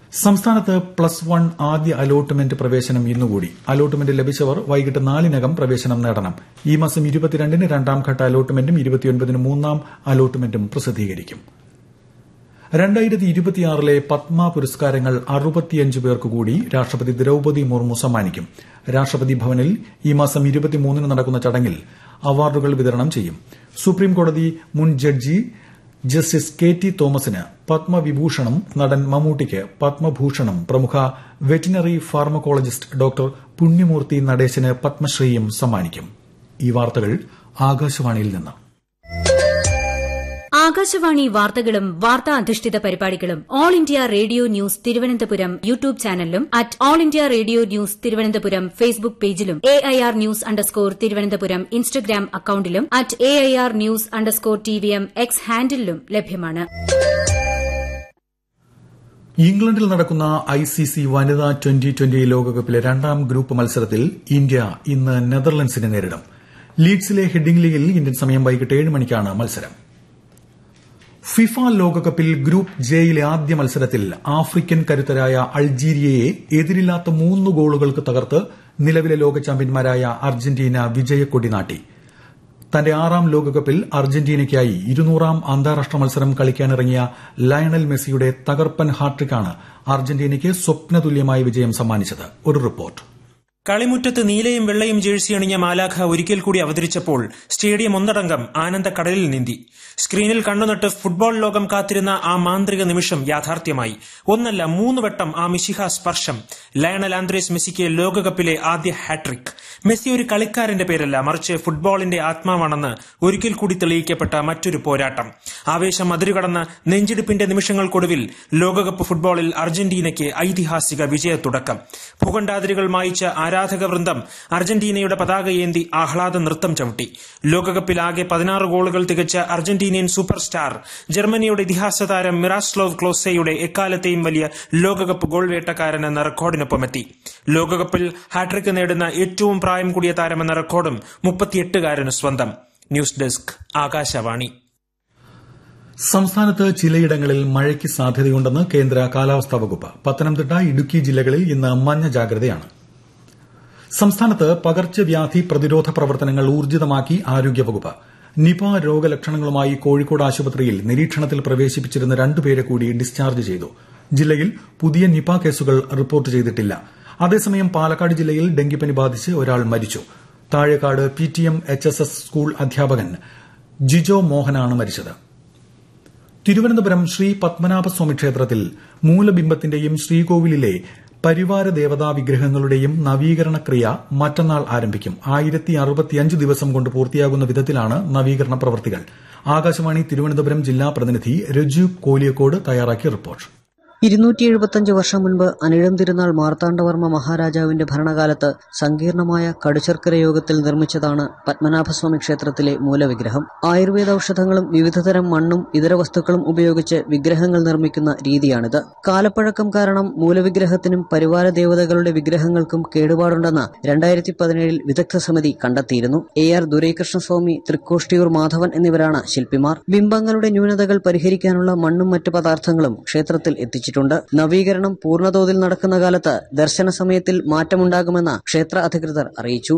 സംസ്ഥാനത്ത് plus one ആദ്യ allotment പ്രവേശനം ഇന്നുകൂടി അലോട്ട്മെന്റ് ലഭിച്ചവർ വൈകിട്ട് നാലിനകം പ്രവേശനം നേടണം ഈ മാസം ഇരുപത്തിരണ്ടിന് രണ്ടാംഘട്ട അലോട്ട്മെന്റും ഇരുപത്തിയൊൻപതിന് മൂന്നാം അലോട്ട്മെന്റും പ്രസിദ്ധീകരിക്കും രണ്ടായിരത്തി ഇരുപത്തിയാറിലെ പത്മ പുരസ്കാരങ്ങൾ അറുപത്തിയഞ്ച് പേർക്ക് കൂടി രാഷ്ട്രപതി ദ്രൌപതി മുർമു സമ്മാനിക്കും രാഷ്ട്രപതി ഭവനിൽ ഈ മാസം ഇരുപത്തിമൂന്നിന് നടക്കുന്ന ചടങ്ങിൽ അവാർഡുകൾ വിതരണം ചെയ്യും സുപ്രീംകോടതി മുൻ ജഡ്ജി ജസ്റ്റിസ് കെ ടി തോമസിന് പത്മവിഭൂഷണും നടൻ മമ്മൂട്ടിക്ക് പത്മഭൂഷണും പ്രമുഖ വെറ്റിനറി ഫാർമക്കോളജിസ്റ്റ് ഡോക്ടർ പുണ്യമൂർത്തി നടേശന് പത്മശ്രീയും സമ്മാനിക്കും ഈ വാർത്തകൾ ആകാശവാണിയിൽ നിന്ന് ആകാശവാണി വാർത്തകളും വാർത്താ അധിഷ്ഠിത പരിപാടികളും All India Radio news Thiruvananthapuram YouTube ചാനലിലും at All India Radio news Thiruvananthapuram Facebook പേജിലും A I R news underscore Thiruvananthapuram Instagram അക്കൌണ്ടിലും at A I R news underscore T V M X ഹാൻഡിലും ലഭ്യമാണ് ഇംഗ്ലണ്ടിൽ നടക്കുന്ന ഐ സി സി വനിതാ ട്വന്റി ട്വന്റി ലോകകപ്പിലെ രണ്ടാം ഗ്രൂപ്പ് മത്സരത്തിൽ ഇന്ത്യ ഇന്ന് നെതർലൻഡ്സിനെ നേരിടും ലീഡ്സിലെ ഹെഡിംഗ്ലിയിൽ ഇന്ത്യൻ സമയം വൈകിട്ട് ഏഴ് മണിക്കാണ് മത്സരം ഫിഫ ലോകകപ്പിൽ ഗ്രൂപ്പ് ജെയിലെ ആദ്യ മത്സരത്തിൽ ആഫ്രിക്കൻ കരുത്തരായ അൾജീരിയയെ എതിരില്ലാത്ത മൂന്ന് ഗോളുകൾക്ക് തകർത്ത് നിലവിലെ ലോക ചാമ്പ്യന്മാരായ അർജന്റീന വിജയക്കൊടി നാട്ടി തന്റെ ആറാം ലോകകപ്പിൽ അർജന്റീനയ്ക്കായി ഇരുന്നൂറാം അന്താരാഷ്ട്ര മത്സരം കളിക്കാനിറങ്ങിയ ലയണൽ മെസ്സിയുടെ തകർപ്പൻ ഹാട്രിക്കാണ് അർജന്റീനയ്ക്ക് സ്വപ്നതുല്യമായ വിജയം സമ്മാനിച്ചത് ഒരു റിപ്പോർട്ട് കളിമുറ്റത്ത് നീലയും വെള്ളയും ജേഴ്സി അണിഞ്ഞ മാലാഖ ഒരിക്കൽ കൂടി അവതരിച്ചപ്പോൾ സ്റ്റേഡിയം ഒന്നടങ്കം ആനന്ദക്കടലിൽ നീന്തി സ്ക്രീനിൽ കണ്ണുനട്ട് ഫുട്ബോൾ ലോകം കാത്തിരുന്ന ആ മാന്ത്രിക നിമിഷം യാഥാർത്ഥ്യമായി ഒന്നല്ല മൂന്ന് വട്ടം ആ മിശിഹ സ്പർശം ലയണൽ ആന്ത്രേസ് മെസ്സിക്ക് ലോകകപ്പിലെ ആദ്യ ഹാട്രിക് മെസ്സി ഒരു കളിക്കാരന്റെ പേരല്ല മറിച്ച് ഫുട്ബോളിന്റെ ആത്മാവാണെന്ന് ഒരിക്കൽ കൂടി തെളിയിക്കപ്പെട്ട മറ്റൊരു പോരാട്ടം ആവേശം അതിരുകടന്ന നെഞ്ചിടിപ്പിന്റെ നിമിഷങ്ങൾക്കൊടുവിൽ ലോകകപ്പ് ഫുട്ബോളിൽ അർജന്റീനയ്ക്ക് ഐതിഹാസിക വിജയത്തുടക്കം ഭൂഖണ്ഡാതിരുകൾ മായിച്ച ആരാധക വൃന്ദം അർജന്റീനയുടെ പതാകയേന്തി ആഹ്ലാദ നൃത്തം ചവിട്ടി ലോകകപ്പിൽ ആകെ പതിനാറ് ഗോളുകൾ തികച്ച അർജന്റീനിയൻ സൂപ്പർ സ്റ്റാർ ജർമ്മനിയുടെ ഇതിഹാസ താരം മിറാസ്ലോവ് ക്ലോസയുടെ എക്കാലത്തെയും വലിയ ലോകകപ്പ് ഗോൾ വേട്ടക്കാരൻ എന്ന റെക്കോർഡിനൊപ്പമെത്തി ലോകകപ്പിൽ ഹാട്രിക് നേടുന്ന ഏറ്റവും പ്രായം കൂടിയ താരമെന്ന റെക്കോർഡും മുപ്പത്തിയെട്ടുകാരന് സ്വന്തം ന്യൂസ് ഡെസ്ക് ആകാശവാണി സംസ്ഥാനത്ത് ചിലയിടങ്ങളിൽ മഴയ്ക്ക് സാധ്യതയുണ്ടെന്ന് കേന്ദ്ര കാലാവസ്ഥാ വകുപ്പ് പത്തനംതിട്ട ഇടുക്കി ജില്ലകളിൽ ഇന്ന് മഞ്ഞ ജാഗ്രതയാണ് സംസ്ഥാനത്ത് പകർച്ചവ്യാധി പ്രതിരോധ പ്രവർത്തനങ്ങൾ ഊർജിതമാക്കി ആരോഗ്യവകുപ്പ് നിപ രോഗലക്ഷണങ്ങളുമായി കോഴിക്കോട് ആശുപത്രിയിൽ നിരീക്ഷണത്തിൽ പ്രവേശിപ്പിച്ചിരുന്ന രണ്ടുപേരെ കൂടി ഡിസ്ചാർജ് ചെയ്തു ജില്ലയിൽ പുതിയ നിപ കേസുകൾ റിപ്പോർട്ട് ചെയ്തിട്ടില്ല അതേസമയം പാലക്കാട് ജില്ലയിൽ ഡെങ്കിപ്പനി ബാധിച്ച് ഒരാൾ മരിച്ചു Thazhekkad P T M H S S school അധ്യാപകൻ ജിജോ മോഹനാണ് മരിച്ചത് തിരുവനന്തപുരം ശ്രീ പത്മനാഭസ്വാമി ക്ഷേത്രത്തിൽ മൂലബിംബത്തിന്റെയും ശ്രീകോവിലിലെ പരിവാര ദേവതാ വിഗ്രഹങ്ങളുടെയും നവീകരണ ക്രിയ മറ്റന്നാൾ ആരംഭിക്കും ആയിരത്തി അറുപത്തിയഞ്ച് ദിവസം കൊണ്ട് പൂർത്തിയാകുന്ന വിധത്തിലാണ് നവീകരണ പ്രവൃത്തികൾ ആകാശവാണി തിരുവനന്തപുരം ജില്ലാ പ്രതിനിധി രജു കോലിയക്കോട് തയ്യാറാക്കിയ റിപ്പോർട്ട് ഇരുന്നൂറ്റി എഴുപത്തഞ്ച് വർഷം മുൻപ് അനിഴം തിരുനാൾ മാർത്താണ്ഡവർമ്മ മഹാരാജാവിന്റെ ഭരണകാലത്ത് സങ്കീർണമായ കടുശർക്കര യോഗത്തിൽ നിർമ്മിച്ചതാണ് പത്മനാഭസ്വാമി ക്ഷേത്രത്തിലെ മൂലവിഗ്രഹം ആയുർവേദ ഔഷധങ്ങളും വിവിധതരം മണ്ണും ഇതര വസ്തുക്കളും ഉപയോഗിച്ച് വിഗ്രഹങ്ങൾ നിർമ്മിക്കുന്ന രീതിയാണിത് കാലപ്പഴക്കം കാരണം മൂലവിഗ്രഹത്തിനും പരിവാര ദേവതകളുടെ വിഗ്രഹങ്ങൾക്കും കേടുപാടുണ്ടെന്ന് രണ്ടായിരത്തി പതിനേഴിൽ വിദഗ്ധ സമിതി കണ്ടെത്തിയിരുന്നു എ ആർ ദുരൈകൃഷ്ണസ്വാമി തൃക്കോഷ്ടിയൂർ മാധവൻ എന്നിവരാണ് ശില്പിമാർ ബിംബങ്ങളുടെ ന്യൂനതകൾ പരിഹരിക്കാനുള്ള മണ്ണും മറ്റു പദാർത്ഥങ്ങളും ക്ഷേത്രത്തിൽ എത്തിച്ചു അറിയിച്ചിട്ടുണ്ട് നവീകരണം പൂർണ്ണതോതിൽ നടക്കുന്ന കാലത്ത് ദർശന സമയത്തിൽ മാറ്റമുണ്ടാകുമെന്ന് ക്ഷേത്ര അധികൃതർ അറിയിച്ചു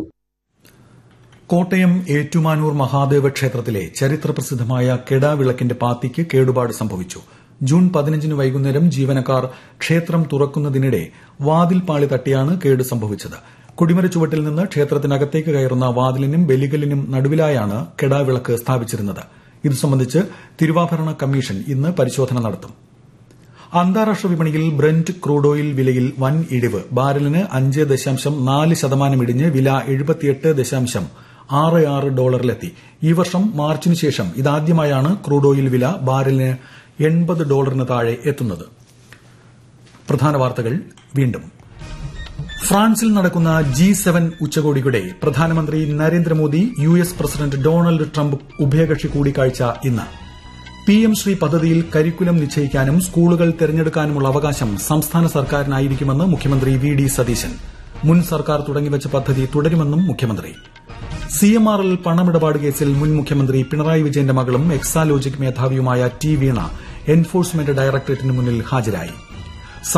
കോട്ടയം ഏറ്റുമാനൂർ മഹാദേവ ക്ഷേത്രത്തിലെ ചരിത്രപ്രസിദ്ധമായ കെടാവിളക്കിന്റെ പാത്തിക്ക് കേടുപാട് സംഭവിച്ചു ജൂൺ പതിനഞ്ചിന് വൈകുന്നേരം ജീവനക്കാർ ക്ഷേത്രം തുറക്കുന്നതിനിടെ വാതിൽ പാളി തട്ടിയാണ് കേട് സംഭവിച്ചത് കൊടിമര ചുവട്ടിൽ നിന്ന് ക്ഷേത്രത്തിനകത്തേക്ക് കയറുന്ന വാതിലിനും ബലികലിനും നടുവിലായാണ് കെടാവിളക്ക് സ്ഥാപിച്ചിരുന്നത് ഇതു സംബന്ധിച്ച് തിരുവാഭരണ കമ്മീഷൻ ഇന്ന് പരിശോധന നടത്തും അന്താരാഷ്ട്ര വിപണിയിൽ ബ്രന്റ് ക്രൂഡ് ഓയിൽ വിലയിൽ വൻ ഇടിവ് ബാരലിന് അഞ്ച് ദശാംശം നാല് ശതമാനം ഇടിഞ്ഞ് വില എഴുപത്തിയെട്ട് ദശാംശം ആറ് ആറ് ഡോളറിലെത്തി ഈ വർഷം മാർച്ചിന് ശേഷം ഇതാദ്യമായാണ് ക്രൂഡ് ഓയിൽ വില ബാരലിന് എൺപത് ഡോളറിന് താഴെ എത്തുന്നത് പ്രധാന വാർത്തകൾ വീണ്ടും ഫ്രാൻസിൽ നടക്കുന്ന ജി സെവൻ ഉച്ചകോടിയുടെ പ്രധാനമന്ത്രി Narendra Modi U S president Donald Trump ഉഭയകക്ഷി കൂടിക്കാഴ്ച ഇന്ന് പി എം ശ്രീ പദ്ധതിയിൽ കരിക്കുലം നിശ്ചയിക്കാനും സ്കൂളുകൾ തെരഞ്ഞെടുക്കാനുമുള്ള അവകാശം സംസ്ഥാന സർക്കാരിനായിരിക്കുമെന്ന് മുഖ്യമന്ത്രി വി ഡി സതീശൻ മുൻ സർക്കാർ തുടങ്ങിവച്ച പദ്ധതി തുടരുമെന്നും മുഖ്യമന്ത്രി സി എം ആർ എൽ പണമിടപാട് കേസിൽ മുൻ മുഖ്യമന്ത്രി പിണറായി വിജയന്റെ മകളും എക്സാലോജിക് മേധാവിയുമായ ടി വീണ എൻഫോഴ്സ്മെന്റ് ഡയറക്ടറേറ്റിന് മുന്നിൽ ഹാജരായി